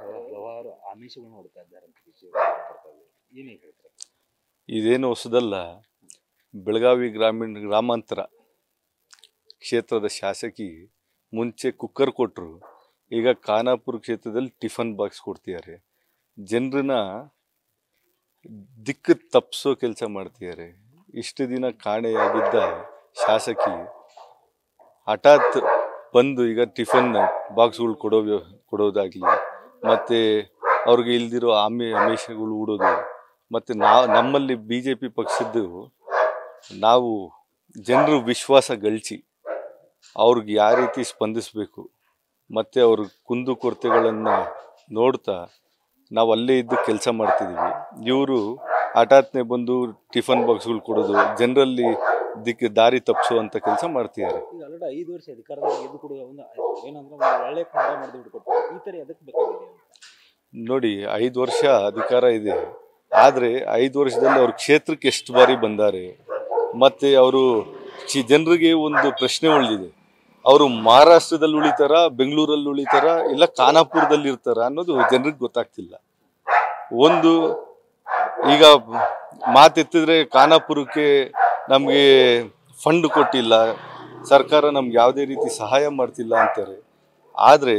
ಹಲವಾರು ಆಮಿಷಗಳನ್ನ ಹೊಡ್ತಾ ಇದ್ದಾರೆ ಅಂತ ವಿಷಯ ಬರ್ತಾ ಇದೆ ಏನೇ ಹೇಳ್ತಾರೆ ಇದೇನು ಹೊಸದಲ್ಲ ಬೆಳಗಾವಿ ಗ್ರಾಮೀಣ ಗ್ರಾಮಾಂತರ ಕ್ಷೇತ್ರದ ಶಾಸಕಿ ಮುಂಚೆ ಕುಕ್ಕರ್ ಕೊಟ್ಟರು ಈಗ ಖಾನಾಪುರ ಕ್ಷೇತ್ರದಲ್ಲಿ ಟಿಫನ್ ಬಾಕ್ಸ್ ಕೊಡ್ತಿದ್ದಾರೆ ಜನರನ್ನ ದಿಕ್ಕು ತಪ್ಪಿಸೋ ಕೆಲಸ ಮಾಡ್ತಿದ್ದಾರೆ ಇಷ್ಟು ದಿನ ಕಾಣೆಯಾಗಿದ್ದ ಶಾಸಕಿ ಹಠಾತ್ ಬಂದು ಈಗ ಟಿಫನ್ ಬಾಕ್ಸ್ಗಳು ಕೊಡೋ ವ್ಯ- ಕೊಡೋದಾಗ್ಲಿ ಮತ್ತು ಅವ್ರಿಗೆ ಇಲ್ದಿರೋ ಆಮಿ ಆಮಿಷಗಳು ಹೂಡೋದು ಮತ್ತು ನಾವು ನಮ್ಮಲ್ಲಿ ಬಿ ಜೆ ಪಿ ಪಕ್ಷದ್ದು ನಾವು ಜನರು ವಿಶ್ವಾಸ ಗಳಿಸಿ ಅವ್ರಿಗೆ ಯಾವ ರೀತಿ ಸ್ಪಂದಿಸಬೇಕು ಮತ್ತು ಅವ್ರ ಕುಂದು ಕೊರತೆಗಳನ್ನು ನೋಡ್ತಾ ನಾವು ಅಲ್ಲೇ ಇದ್ದು ಕೆಲಸ ಮಾಡ್ತಿದ್ದೀವಿ ಇವರು ಹಠಾತ್ನೆ ಬಂದು ಟಿಫನ್ ಬಾಕ್ಸ್ಗಳು ಕೊಡೋದು ಜನರಲ್ಲಿ ದಿಕ್ಕ ದಾರಿ ತಪ್ಪಿಸುವಂಥ ಕೆಲಸ ಮಾಡ್ತಿದ್ದಾರೆ ಈಗ ಆಲ್ರೆಡಿ ಐದು ವರ್ಷ ಅಧಿಕಾರದಾಗ ಗೆದ್ದು ಕೊಡುವ ಒಂದು ಏನಂದ್ರೆ ಒಂದು ಒಳ್ಳೆ ಕಾರ್ಯ ಮಾಡಿದ್ದು ಬಿಟ್ಕೊಟ್ಟು ಈ ಥರ ಎದಕ್ಕೆ ಬೇಕಾಗಿದೆ ಅಂತ ನೋಡಿ ಐದು ವರ್ಷ ಅಧಿಕಾರ ಇದೆ ಆದರೆ ಐದು ವರ್ಷದಲ್ಲಿ ಅವ್ರ ಕ್ಷೇತ್ರಕ್ಕೆ ಎಷ್ಟು ಬಾರಿ ಬಂದಾರೆ ಮತ್ತು ಅವರು ಚಿ ಜನರಿಗೆ ಒಂದು ಪ್ರಶ್ನೆ ಉಳಿದಿದೆ ಅವರು ಮಹಾರಾಷ್ಟ್ರದಲ್ಲಿ ಉಳಿತಾರ ಬೆಂಗಳೂರಲ್ಲಿ ಉಳಿತಾರ ಇಲ್ಲ ಖಾನಾಪುರದಲ್ಲಿ ಇರ್ತಾರ ಅನ್ನೋದು ಜನರಿಗೆ ಗೊತ್ತಾಗ್ತಿಲ್ಲ ಒಂದು ಈಗ ಮಾತೆತ್ತಿದ್ರೆ ಖಾನಾಪುರಕ್ಕೆ ನಮಗೆ ಫಂಡ್ ಕೊಟ್ಟಿಲ್ಲ ಸರ್ಕಾರ ನಮ್ಗೆ ಯಾವುದೇ ರೀತಿ ಸಹಾಯ ಮಾಡ್ತಿಲ್ಲ ಅಂತಾರೆ ಆದರೆ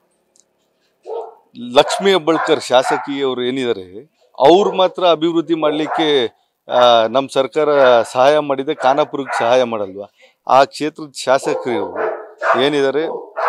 ಲಕ್ಷ್ಮಿ ಹೆಬ್ಬಳ್ಕರ್ ಶಾಸಕಿ ಅವರು ಏನಿದ್ದಾರೆ ಅವ್ರು ಮಾತ್ರ ಅಭಿವೃದ್ಧಿ ಮಾಡಲಿಕ್ಕೆ ನಮ್ಮ ಸರ್ಕಾರ ಸಹಾಯ ಮಾಡಿದೆ ಖಾನಾಪುರಕ್ಕೆ ಸಹಾಯ ಮಾಡಲ್ವಾ ಆ ಕ್ಷೇತ್ರದ ಶಾಸಕರು ಏನಿದ್ದಾರೆ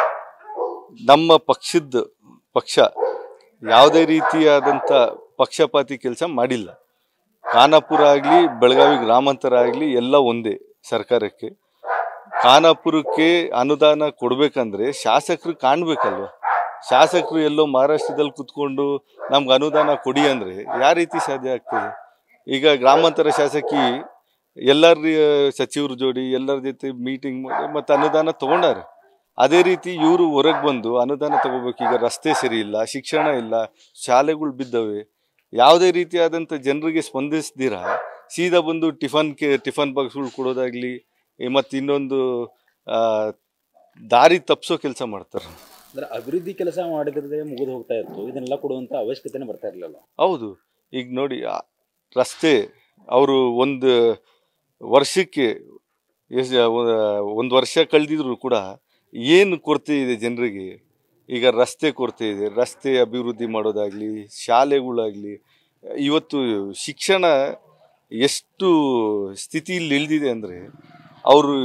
ನಮ್ಮ ಪಕ್ಷದ ಪಕ್ಷ ಯಾವುದೇ ರೀತಿಯಾದಂಥ ಪಕ್ಷಪಾತಿ ಕೆಲಸ ಮಾಡಿಲ್ಲ ಖಾನಾಪುರ ಆಗಲಿ ಬೆಳಗಾವಿ ಗ್ರಾಮಾಂತರ ಆಗಲಿ ಎಲ್ಲ ಒಂದೇ ಸರ್ಕಾರಕ್ಕೆ ಖಾನಾಪುರಕ್ಕೆ ಅನುದಾನ ಕೊಡಬೇಕಂದ್ರೆ ಶಾಸಕರು ಕಾಣ್ಬೇಕಲ್ವ ಶಾಸಕರು ಎಲ್ಲೋ ಮಹಾರಾಷ್ಟ್ರದಲ್ಲಿ ಕುತ್ಕೊಂಡು ನಮ್ಗೆ ಅನುದಾನ ಕೊಡಿ ಅಂದರೆ ಯಾವ ರೀತಿ ಸಾಧ್ಯ ಆಗ್ತದೆ ಈಗ ಗ್ರಾಮಾಂತರ ಶಾಸಕಿ ಎಲ್ಲರ ಸಚಿವರ ಜೋಡಿ ಎಲ್ಲರ ಜೊತೆ ಮೀಟಿಂಗ್ ಮಾಡಿ ಮತ್ತು ಅನುದಾನ ತಗೊಂಡಾರೆ ಅದೇ ರೀತಿ ಇವರು ಹೊರಗೆ ಬಂದು ಅನುದಾನ ತಗೋಬೇಕು ಈಗ ರಸ್ತೆ ಸರಿ ಇಲ್ಲ ಶಿಕ್ಷಣ ಇಲ್ಲ ಶಾಲೆಗಳು ಬಿದ್ದವೆ ಯಾವುದೇ ರೀತಿಯಾದಂಥ ಜನರಿಗೆ ಸ್ಪಂದಿಸ್ದಿರ ಸೀದಾ ಬಂದು ಟಿಫನ್ಗೆ ಟಿಫನ್ ಬಾಕ್ಸ್ಗಳು ಕೊಡೋದಾಗ್ಲಿ ಮತ್ತು ಇನ್ನೊಂದು ಆ, ದಾರಿ ತಪ್ಪಿಸೋ ಕೆಲಸ ಮಾಡ್ತಾರೆ ಅಂದ್ರೆ ಅಭಿವೃದ್ಧಿ ಕೆಲಸ ಮಾಡಿದ್ರೆ ಮುಗಿದು ಹೋಗ್ತಾ ಇತ್ತು ಇದನ್ನೆಲ್ಲ ಕೊಡುವಂತ ಅವಶ್ಯಕತೆನೇ ಬರ್ತಾ ಇರಲಿಲ್ಲ ಹೌದು ಈಗ ನೋಡಿ ಆ ರಸ್ತೆ ಅವರು ಒಂದು ವರ್ಷಕ್ಕೆ ಎಸ್- ಒಂದು ವರ್ಷ ಕಳೆದಿದ್ರು ಕೂಡ ಏನು ಕೊರತೆ ಇದೆ ಜನರಿಗೆ ಈಗ ರಸ್ತೆ ಕೊರತೆ ಇದೆ ರಸ್ತೆ ಅಭಿವೃದ್ಧಿ ಮಾಡೋದಾಗಲಿ ಶಾಲೆಗಳಾಗಲಿ ಇವತ್ತು ಶಿಕ್ಷಣ ಎಷ್ಟು ಸ್ಥಿತಿಯಲ್ಲಿ ಇಳಿದಿದೆ ಅಂದರೆ ಅವರು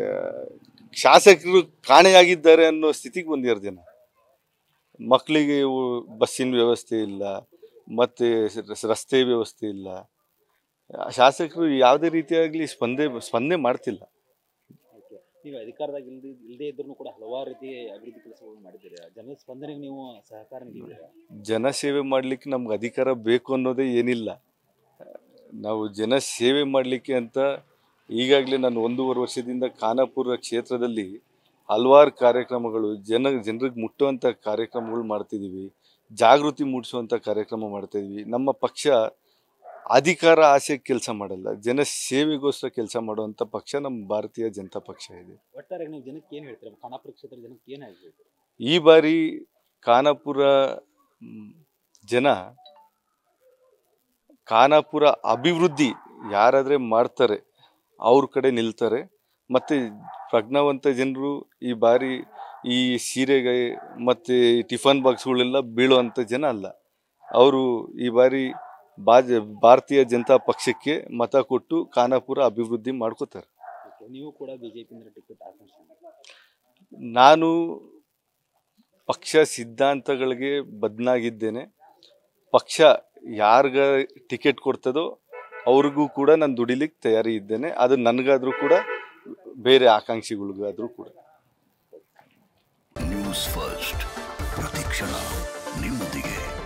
ಶಾಸಕರು ಕಾಣೆಯಾಗಿದ್ದಾರೆ ಅನ್ನೋ ಸ್ಥಿತಿಗೆ ಬಂದಿದ್ದಾರೆ ಜನ ಮಕ್ಕಳಿಗೆ ಇವು- ಬಸ್ಸಿನ ವ್ಯವಸ್ಥೆ ಇಲ್ಲ ಮತ್ತು ರಸ್ತೆ ವ್ಯವಸ್ಥೆ ಇಲ್ಲ ಶಾಸಕರು ಯಾವುದೇ ರೀತಿಯಾಗಲಿ ಸ್ಪಂದೆ ಸ್ಪಂದನೆ ಮಾಡ್ತಿಲ್ಲ ಓಕೆ ನೀವು ಅಧಿಕಾರದಾಗ ಇಲ್ದಿ ಇಲ್ಲದೇ ಇದ್ರೂ ಕೂಡ ಹಲವಾರು ರೀತಿ ಅಭಿವೃದ್ಧಿ ಕೆಲಸಗಳನ್ನು ಮಾಡಿದ್ದೀರಾ ಜನರ ಸ್ಪಂದನೆಗೆ ನೀವು ಸಹಕಾರ ನೀಡಿದ್ದೀರಾ ಜನ ಸೇವೆ ಮಾಡಲಿಕ್ಕೆ ನಮ್ಗೆ ಅಧಿಕಾರ ಬೇಕು ಅನ್ನೋದೇ ಏನಿಲ್ಲ ನಾವು ಜನ ಸೇವೆ ಮಾಡಲಿಕ್ಕೆ ಅಂತ ಈಗಾಗಲೇ ನಾನು ಒಂದೂವರೆ ವರ್ಷದಿಂದ ಖಾನಾಪುರ ಕ್ಷೇತ್ರದಲ್ಲಿ ಹಲವಾರು ಕಾರ್ಯಕ್ರಮಗಳು ಜನ ಜನರಿಗೆ ಮುಟ್ಟುವಂಥ ಕಾರ್ಯಕ್ರಮಗಳು ಮಾಡ್ತಿದ್ದೀವಿ ಜಾಗೃತಿ ಮೂಡಿಸುವಂಥ ಕಾರ್ಯಕ್ರಮ ಮಾಡ್ತಾಯಿದ್ವಿ ನಮ್ಮ ಪಕ್ಷ ಅಧಿಕಾರ ಆಸೆ ಕೆಲಸ ಮಾಡಲ್ಲ ಜನ ಸೇವೆಗೋಸ್ಕರ ಕೆಲಸ ಮಾಡುವಂಥ ಪಕ್ಷ ನಮ್ಮ ಭಾರತೀಯ ಜನತಾ ಪಕ್ಷ ಇದೆ ಒಟ್ಟಾರೆ ನೀವು ಜನಕ್ಕೆ ಏನು ಹೇಳ್ತೀರಾ ಖಾನಾಪುರ ಕ್ಷೇತ್ರದ ಜನಕ್ಕೆ ಏನು ಹೇಳ್ತೀರಾ ಈ ಬಾರಿ ಖಾನಾಪುರ ಮ್, ಜನ ಖಾನಾಪುರ ಅಭಿವೃದ್ಧಿ ಯಾರಾದರೆ ಮಾಡ್ತಾರೆ ಅವ್ರ ಕಡೆ ನಿಲ್ತಾರೆ ಮತ್ತು ಪ್ರಜ್ಞಾವಂತ ಜನರು ಈ ಬಾರಿ ಈ ಸೀರೆಗೆ ಮತ್ತು ಈ ಟಿಫನ್ ಬಾಕ್ಸ್ಗಳೆಲ್ಲ ಬೀಳುವಂಥ ಜನ ಅಲ್ಲ ಅವರು ಈ ಬಾರಿ ಬಾಜ ಭಾರತೀಯ ಜನತಾ ಪಕ್ಷಕ್ಕೆ ಮತ ಕೊಟ್ಟು ಖಾನಾಪುರ ಅಭಿವೃದ್ಧಿ ಮಾಡ್ಕೋತಾರೆ ಓಕೆ ನೀವು ಕೂಡ ಬಿಜೆಪಿಯಿಂದ ಟಿಕೆಟ್ ಆಕಾಂಕ್ಷೆ ಮಾಡಿ ನಾನು ಪಕ್ಷ ಸಿದ್ಧಾಂತಗಳಿಗೆ ಬದನಾಗಿದ್ದೇನೆ ಪಕ್ಷ ಯಾರ್ಗ ಟಿಕೆಟ್ ಕೊಡ್ತದೋ ಅವ್ರಿಗೂ ಕೂಡ ನಾನು ದುಡಿಲಿಕ್ಕೆ ತಯಾರಿ ಇದ್ದೇನೆ ಅದು ನನಗಾದ್ರೂ ಕೂಡ ಬೇರೆ ಆಕಾಂಕ್ಷಿಗಳಿಗಾದ್ರೂ ಕೂಡ ನ್ಯೂಸ್ ಫಸ್ಟ್ ಪ್ರತಿಕ್ಷಣ ನಿಮ್ಮೊಂದಿಗೆ